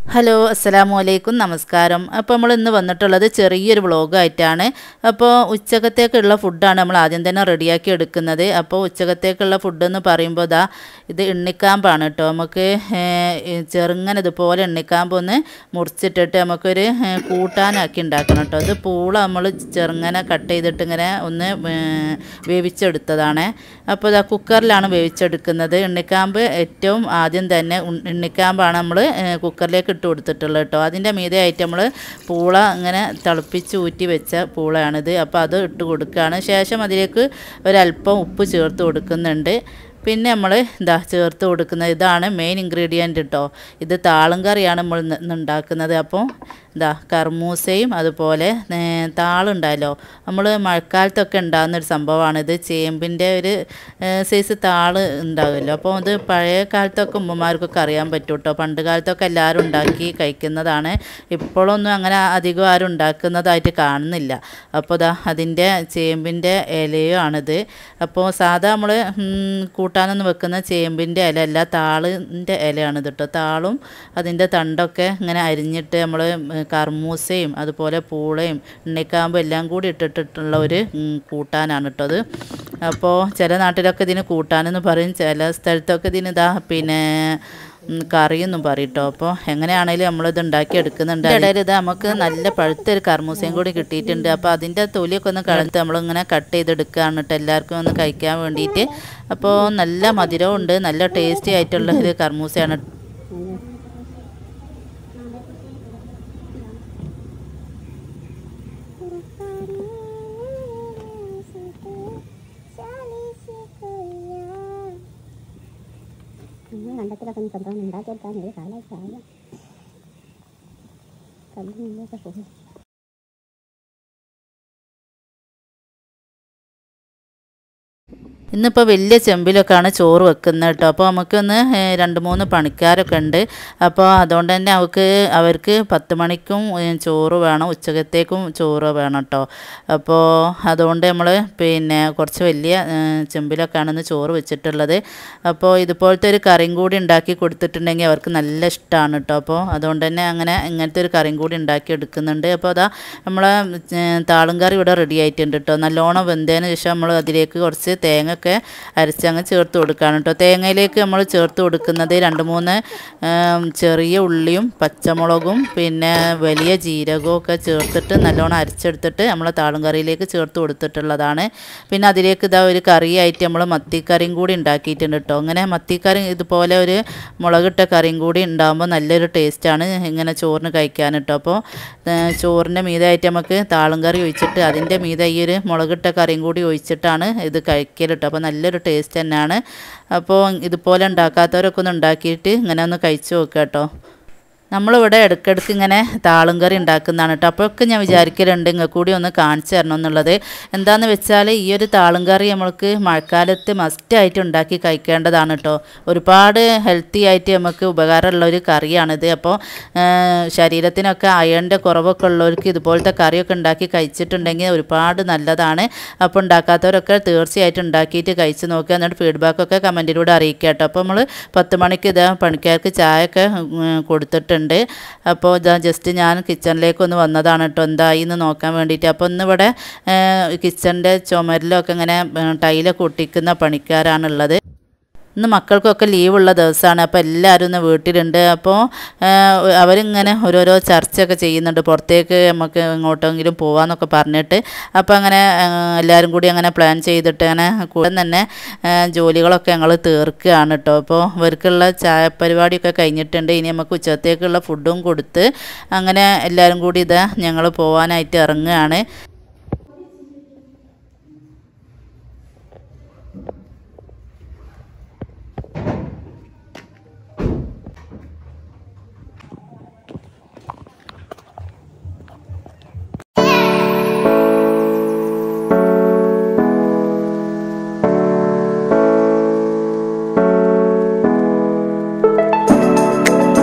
Hello അസ്സലാമു അലൈക്കും നമസ്കാരം അപ്പോൾ നമ്മൾ ഇന്ന് വന്നിട്ടുള്ളത് ചെറിയൊരു വ്ളോഗായിട്ടാണ് അപ്പോൾ ഉച്ചക്കത്തേക്കുള്ള ഫുഡാണ് നമ്മൾ ആദ്യം തന്നെ റെഡിയാക്കി എടുക്കുന്നത് അപ്പോൾ ഉച്ചക്കത്തേക്കുള്ള ഫുഡ് എന്ന് പറയുമ്പോൾ ഇതാ ഇത് എണ്ണിക്കാമ്പാണ് കേട്ടോ നമുക്ക് ഏഹ്, ചെറുങ്ങനെ ഇതുപോലെ എണ്ണിക്കാമ്പ് ഒന്ന് മുറിച്ചിട്ടിട്ട് നമുക്കൊരു ഏഹ്, കൂട്ടാനാക്കി ഉണ്ടാക്കണം കേട്ടോ ഇത് പൂള നമ്മൾ ചെറുങ്ങനെ കട്ട് ചെയ്തിട്ട് ഇങ്ങനെ ഒന്ന് ഏഹ്, വേവിച്ചെടുത്തതാണ് അപ്പോൾ ഇതാ കുക്കറിലാണ് വേവിച്ചെടുക്കുന്നത് എണ്ണിക്കാമ്പ് ഏറ്റവും ആദ്യം തന്നെ ഉൺ- എണ്ണിക്കാമ്പാണ് നമ്മൾ കുക്കറിലേക്ക് ഇട്ട് കൊടുത്തിട്ടുള്ളത് കേട്ടോ അതിൻ്റെ മീതെ ആയിട്ട് നമ്മൾ പൂള ഇങ്ങനെ തിളപ്പിച്ച് ഊറ്റി വെച്ച പൂളയാണിത് അപ്പോൾ അത് ഇട്ട് കൊടുക്കുകയാണ് ശേഷം അതിലേക്ക് ഒരല്പം ഉപ്പ് ചേർത്ത് കൊടുക്കുന്നുണ്ട് പിന്നെ നമ്മൾ ഇതാ ചേർത്ത് കൊടുക്കുന്നത് ഇതാണ് മെയിൻ ഇൻഗ്രീഡിയൻറ്റ് കേട്ടോ ഇത് താളും കറിയാണ് നമ്മൾ ഇന്ന് ഇന്ന് ഉണ്ടാക്കുന്നത് അപ്പോൾ ഇതാ കർമൂസയും അതുപോലെ ഏ, താളുണ്ടല്ലോ നമ്മൾ മഴക്കാലത്തൊക്കെ ഉണ്ടാകുന്ന ഒരു സംഭവമാണിത് ചേമ്പിൻ്റെ ഒരു സൈസ് താള് ഉണ്ടാകുമല്ലോ അപ്പോൾ ഇത് പഴയ കാലത്തൊക്കെ ഉമ്മമാർക്കൊക്കെ അറിയാൻ പറ്റും കേട്ടോ പണ്ട് കാലത്തൊക്കെ എല്ലാവരും ഉണ്ടാക്കി കഴിക്കുന്നതാണ് ഇപ്പോഴൊന്നും അങ്ങനെ അധികം ആരും ഉണ്ടാക്കുന്നതായിട്ട് കാണുന്നില്ല അപ്പോൾ ഇതാ അതിൻ്റെ ചേമ്പിൻ്റെ ഇലയോ ആണിത് അപ്പോൾ സാധാ നമ്മൾ കൂട്ടാനൊന്നും വെക്കുന്ന ചേമ്പിൻ്റെ ഇല അല്ല താളിൻ്റെ ഇലയാണ് ഇത് കേട്ടോ താളും അതിൻ്റെ തണ്ടൊക്കെ ഇങ്ങനെ അരിഞ്ഞിട്ട് നമ്മൾ കർമൂസയും അതുപോലെ പൂളയും എണ്ണിക്കാമ്പും എല്ലാം കൂടി ഇട്ടിട്ടുള്ള ഒരു ഉം, കൂട്ടാനാണ് കേട്ടോ അത് അപ്പോൾ ചില നാട്ടിലൊക്കെ ഇതിന് കൂട്ടാനെന്ന് പറയും ചില സ്ഥലത്തൊക്കെ ഇതിന് ഇതാ പിന്നെ ഉം, കറിയെന്നും പറയും കേട്ടോ അപ്പോൾ എങ്ങനെയാണെങ്കിലും നമ്മളിത് ഉണ്ടാക്കി എടുക്കുന്നുണ്ട് ഇടയിൽ ഇത് നമുക്ക് നല്ല പഴുത്തൊരു കർമൂസയും കൂടി കിട്ടിയിട്ടുണ്ട് അപ്പോൾ അതിൻ്റെ തൊലിയൊക്കെ ഒന്ന് കളഞ്ഞിട്ട് നമ്മളിങ്ങനെ കട്ട് ചെയ്തെടുക്കുകയാണ് കേട്ടോ എല്ലാവർക്കും ഒന്ന് കഴിക്കാൻ വേണ്ടിയിട്ട് അപ്പോൾ നല്ല മധുരവും ഉണ്ട് നല്ല ടേസ്റ്റി ആയിട്ടുള്ള ഒരു കർമൂസയാണ് നമ്മൾ കണ്ടത്തിലൊക്കെ ഒന്ന് സ്വന്തം ഉണ്ടാക്കിയെടുക്കാൻ ഒരു കാലം കല്ലിനൊക്കെ പോകും ഇന്നിപ്പോൾ വലിയ ചെമ്പിലൊക്കെയാണ് ചോറ് വെക്കുന്നത് കേട്ടോ അപ്പോൾ നമുക്കൊന്ന് ഏഹ്, രണ്ട് മൂന്ന് പണിക്കാരൊക്കെ ഉണ്ട് അപ്പോൾ അതുകൊണ്ട് തന്നെ അവർക്ക് അവർക്ക് പത്ത് മണിക്കും ഏഹ്, ചോറ് വേണം ഉച്ചക്കത്തേക്കും ചോറ് വേണം കേട്ടോ അപ്പോൾ അതുകൊണ്ട് നമ്മൾ പിന്നെ കുറച്ച് വലിയ ഏഹ്, ചെമ്പിലൊക്കെയാണ് ഇന്ന് ചോറ് വെച്ചിട്ടുള്ളത് അപ്പോൾ ഇതുപോലത്തെ ഒരു കറിയും കൂടി ഉണ്ടാക്കി കൊടുത്തിട്ടുണ്ടെങ്കിൽ അവർക്ക് നല്ല ഇഷ്ടമാണ് കേട്ടോ അപ്പോൾ അതുകൊണ്ട് തന്നെ അങ്ങനെ ഇങ്ങനത്തെ ഒരു കറിയും കൂടി ഉണ്ടാക്കി എടുക്കുന്നുണ്ട് അപ്പോൾ അതാ നമ്മളെ ഏഹ്, താളും കറി ഇവിടെ റെഡി ആയിട്ടുണ്ട് കേട്ടോ നല്ലോണം വെന്തതിന് ശേഷം നമ്മൾ അതിലേക്ക് കുറച്ച് തേങ്ങ ഒക്കെ അരച്ചങ്ങ് ചേർത്ത് കൊടുക്കുകയാണ് കേട്ടോ തേങ്ങയിലേക്ക് നമ്മൾ ചേർത്ത് കൊടുക്കുന്നത് രണ്ട് മൂന്ന് ഏം, ചെറിയ ഉള്ളിയും പച്ചമുളകും പിന്നെ വലിയ ജീരകവും ഒക്കെ ചേർത്തിട്ട് നല്ലോണം അരച്ചെടുത്തിട്ട് നമ്മൾ താളും കറിയിലേക്ക് ചേർത്ത് കൊടുത്തിട്ടുള്ളതാണ് പിന്നെ അതിലേക്ക് ഇതാ ഒരു കറിയായിട്ട് നമ്മൾ മത്തിക്കറിയും കൂടി ഉണ്ടാക്കിയിട്ടുണ്ട് കേട്ടോ അങ്ങനെ മത്തിക്കറി ഇതുപോലെ ഒരു മുളകിട്ട കറിയും കൂടി ഉണ്ടാകുമ്പോൾ നല്ലൊരു ടേസ്റ്റാണ് ഇങ്ങനെ ചോറിന് കഴിക്കാൻ കേട്ടോ അപ്പോൾ ഏഹ്, ചോറിൻ്റെ മീതായിട്ട് നമുക്ക് താളും കറി ഒഴിച്ചിട്ട് അതിൻ്റെ മീതെ ഈ ഒരു മുളകിട്ട കറിയും കൂടി ഒഴിച്ചിട്ടാണ് ഇത് കഴിക്കൽ കേട്ടോ അപ്പോൾ നല്ലൊരു ടേസ്റ്റ് തന്നെയാണ് അപ്പോൾ ഇതുപോലെ ഉണ്ടാക്കാത്തവരൊക്കെ ഒന്ന് ഉണ്ടാക്കിയിട്ട് ഇങ്ങനെ ഒന്ന് കഴിച്ചു നോക്കുക കേട്ടോ നമ്മളിവിടെ ഇടയ്ക്കിടയ്ക്ക് ഇങ്ങനെ താളും കറി ഉണ്ടാക്കുന്നതാണ് കേട്ടോ അപ്പോഴൊക്കെ ഞാൻ വിചാരിക്കലുണ്ട് ഇങ്ങനെ കൂടി ഒന്ന് കാണിച്ചു തരണം എന്നുള്ളത് എന്താന്ന് വെച്ചാൽ ഈ ഒരു താളും കറി നമ്മൾക്ക് മഴക്കാലത്ത് മസ്റ്റായിട്ട് ഉണ്ടാക്കി കഴിക്കേണ്ടതാണ് കേട്ടോ ഒരുപാട് ഹെൽത്തി ആയിട്ട് നമുക്ക് ഉപകാരമുള്ള ഒരു കറിയാണിത് അപ്പോൾ ശരീരത്തിനൊക്കെ അയണിൻ്റെ കുറവൊക്കെ ഉള്ളവർക്ക് ഇതുപോലത്തെ കറിയൊക്കെ ഉണ്ടാക്കി കഴിച്ചിട്ടുണ്ടെങ്കിൽ ഒരുപാട് നല്ലതാണ് അപ്പോൾ ഉണ്ടാക്കാത്തവരൊക്കെ തീർച്ചയായിട്ടും ഉണ്ടാക്കിയിട്ട് കഴിച്ച് നോക്കുക എന്നിട്ട് ഫീഡ്ബാക്കൊക്കെ കമൻറ്റിലൂടെ അറിയിക്കുക കേട്ടോ അപ്പോൾ നമ്മൾ പത്ത് മണിക്ക് ഇതാ പണിക്കാർക്ക് ചായയൊക്കെ ഉം, കൊടുത്തിട്ടുണ്ട് അപ്പോൾ ഇതാ ജസ്റ്റ് ഞാൻ കിച്ചണിലേക്ക് ഒന്ന് വന്നതാണ് കേട്ടോ എന്തായി എന്ന് നോക്കാൻ വേണ്ടിയിട്ട് അപ്പോൾ ഇന്നിവിടെ കിച്ചണിൻ്റെ ചുമരിലൊക്കെ ഇങ്ങനെ ഏഹ്, ടൈലൊക്കെ ഒട്ടിക്കുന്ന പണിക്കാരാണുള്ളത് ഇന്ന് മക്കൾക്കൊക്കെ ലീവുള്ള ദിവസമാണ് അപ്പോൾ എല്ലാവരും ഇന്ന് വീട്ടിലുണ്ട് അപ്പോൾ ഏഹ്, അവരിങ്ങനെ ഓരോരോ ചർച്ചയൊക്കെ ചെയ്യുന്നുണ്ട് പുറത്തേക്ക് നമുക്ക് എങ്ങോട്ടെങ്കിലും പോവാന്നൊക്കെ പറഞ്ഞിട്ട് അപ്പോൾ അങ്ങനെ ഏഹ്, എല്ലാവരും കൂടി അങ്ങനെ പ്ലാൻ ചെയ്തിട്ട് അങ്ങനെ കൂടെ തന്നെ ഏഹ്, ജോലികളൊക്കെ ഞങ്ങൾ തീർക്കുകയാണ് കേട്ടോ അപ്പോൾ ഇവർക്കുള്ള ചായ പരിപാടിയൊക്കെ കഴിഞ്ഞിട്ടുണ്ട് ഇനി നമുക്ക് ഉച്ചത്തേക്കുള്ള ഫുഡും കൊടുത്ത് അങ്ങനെ എല്ലാവരും കൂടി ഇതാ ഞങ്ങൾ പോകാനായിട്ട് ഇറങ്ങുകയാണ്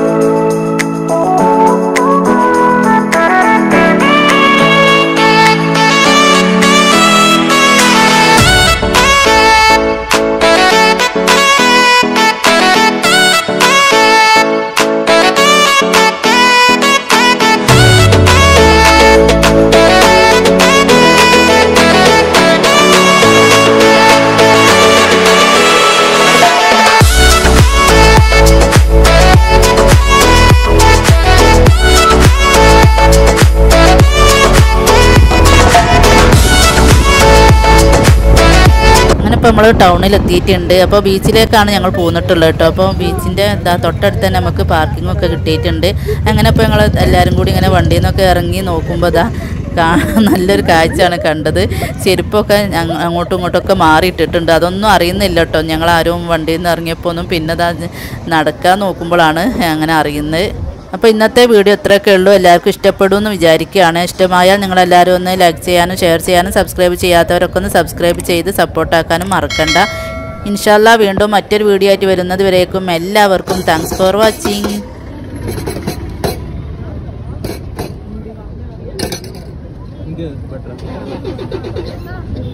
Thank you. ഇപ്പോൾ നമ്മൾ ടൗണിൽ എത്തിയിട്ടുണ്ട് അപ്പോൾ ബീച്ചിലേക്കാണ് ഞങ്ങൾ പോന്നിട്ടുള്ളത് കേട്ടോ അപ്പോൾ ബീച്ചിൻ്റെ എന്താ തൊട്ടടുത്ത് തന്നെ നമുക്ക് പാർക്കിംഗ് ഒക്കെ കിട്ടിയിട്ടുണ്ട് അങ്ങനെ ഇപ്പോൾ ഞങ്ങൾ എല്ലാവരും കൂടി ഇങ്ങനെ വണ്ടിയിൽ നിന്നൊക്കെ ഇറങ്ങി നോക്കുമ്പോൾ ഇതാ കാ- നല്ലൊരു കാഴ്ചയാണ് കണ്ടത് ചെരുപ്പൊക്കെ ഞങ്ങ- അങ്ങോട്ടും ഇങ്ങോട്ടൊക്കെ മാറിയിട്ടിട്ടുണ്ട് അതൊന്നും അറിയുന്നില്ല കേട്ടോ ഞങ്ങൾ ആരും വണ്ടിയിൽ നിന്ന് ഇറങ്ങിയപ്പോൾ ഒന്നും പിന്നെ ഇതാ നടക്കാൻ നോക്കുമ്പോഴാണ് അങ്ങനെ അറിയുന്നത് അപ്പോൾ ഇന്നത്തെ വീഡിയോ ഇത്രയൊക്കെ ഉള്ളൂ എല്ലാവർക്കും ഇഷ്ടപ്പെടും എന്ന് വിചാരിക്കുകയാണ് ഇഷ്ടമായാൽ നിങ്ങളെല്ലാവരും ഒന്ന് ലൈക്ക് ചെയ്യാനും ഷെയർ ചെയ്യാനും സബ്സ്ക്രൈബ് ചെയ്യാത്തവരൊക്കെ ഒന്ന് സബ്സ്ക്രൈബ് ചെയ്ത് സപ്പോർട്ടാക്കാനും മറക്കണ്ട ഇൻഷാല്ല വീണ്ടും മറ്റൊരു വീഡിയോ ആയിട്ട് വരുന്നത് വരേക്കും എല്ലാവർക്കും താങ്ക്സ് ഫോർ വാച്ചിങ് ಹಿಂಗೆ ಬೆಟ್ರ